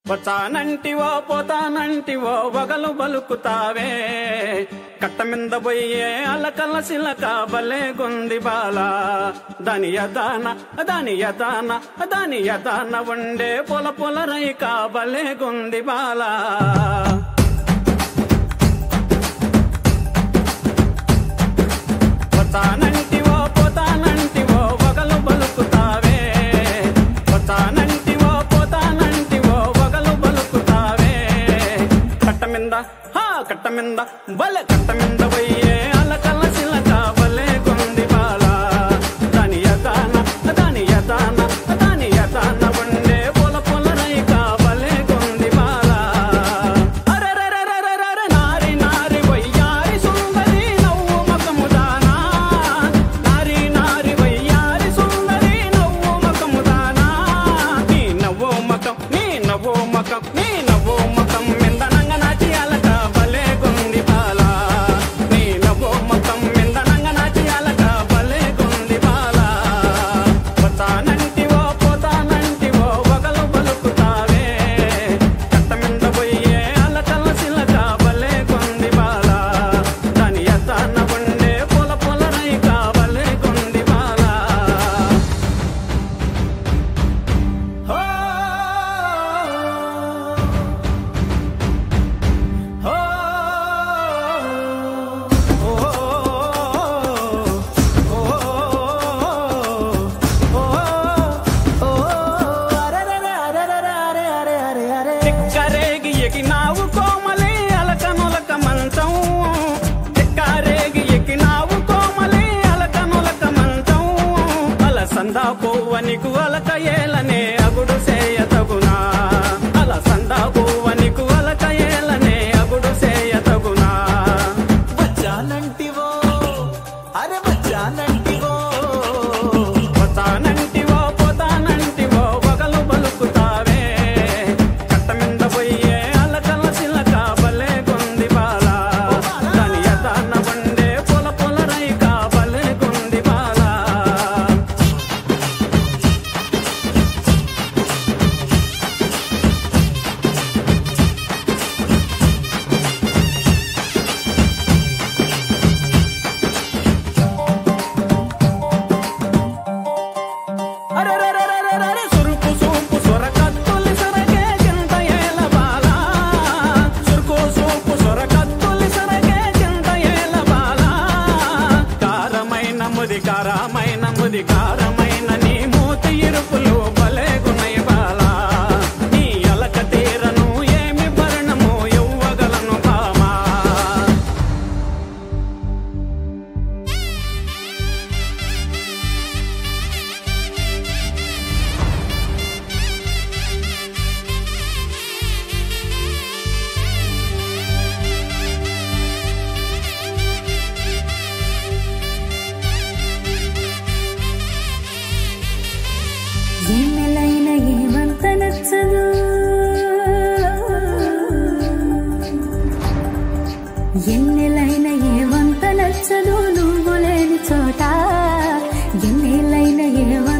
వచ్చానంటివో పోతానంటివో వగలు బలుకుతావే కట్ట మింద పోయే అలకల సిలక బలే గుంది బాల దాని యదాన దాని యదాన దాని యదాన ఉండే పొల పొల రైక బలే గుంది బాల వచ్చానంటివో పోతానంటివో వగలు బలుకుతావే వచ్చానంటివో పోతానంటివో వగలు బలుకుతావే కట్ట మింద హా కట్ట మింద బల కట్ట మింద పోయే అలకల సిలక బలే కొంది బాల దాని యదాన దాని యదాన దాని యదాన ఉండే పొల పొల రైక బలే కొంది బాల అరెరెరెరెరెరె నారి నారి వయ్యారి సుందరి నవ్వు మకము దానా నారి నారి వయ్యారి సుందరి నవ్వు మకము దానా నీ నవ్వు మకం నీ నవ్వు మకం నీ నవ్వు మకం మిందనంగ నాచి అలక భలే గుంది బాల నీ నవ్వు మకం మిందనంగ నాచి అలక భలే గుంది బాల పోతానంటివో పోతానంటివో వగలు బలుకుతావే కట్ట మింద పోయే అలకల సిలక భలే గుంది బాల దాని యతాన ఉండే పొల పొల రైక భలే గుంది బాల హో హో చిక్కరేగి ఎగినావు కోమలి అలకనులక మంచం చిక్కరేగి ఎగినావు కోమలి అలకనులక మంచం అలసందా పువ్వనికు అలక ఏలనే అగుడు సేయతగునా అలసందా పువ్వనికు అలక ఏలనే అగుడు సేయతగునా వచ్చానంటివో అరే వచ్చానంటివో పోతానంటివో పోతానంటివో వగలు బలుకుతావే కట్ట మింద పోయే అలకల సిలక బలే గుంది బాల దాని యదాన వండే పొల పొల రైక బలే గుంది బాల అరెరెరెరెరెరె సురుకు సూపు సొరకత్తులి సొరకే చింత ఏల బాల సురుకు సూపు సొరకత్తులి సొరకే చింత ఏల బాల కారమైన ముది కారమైన ముది కారమైన నీ మూతి ఇరుపులు భలే గుణయ బాల నీ అలక తీరను ఏమి భరణము ఇవ్వగలను భామా ఎన్నెలైన ఏమంత నచ్చదు ఎన్నెలైన ఏమంత నచ్చదు నువ్వు లేని చోట ఎన్నెలైన ఏమంత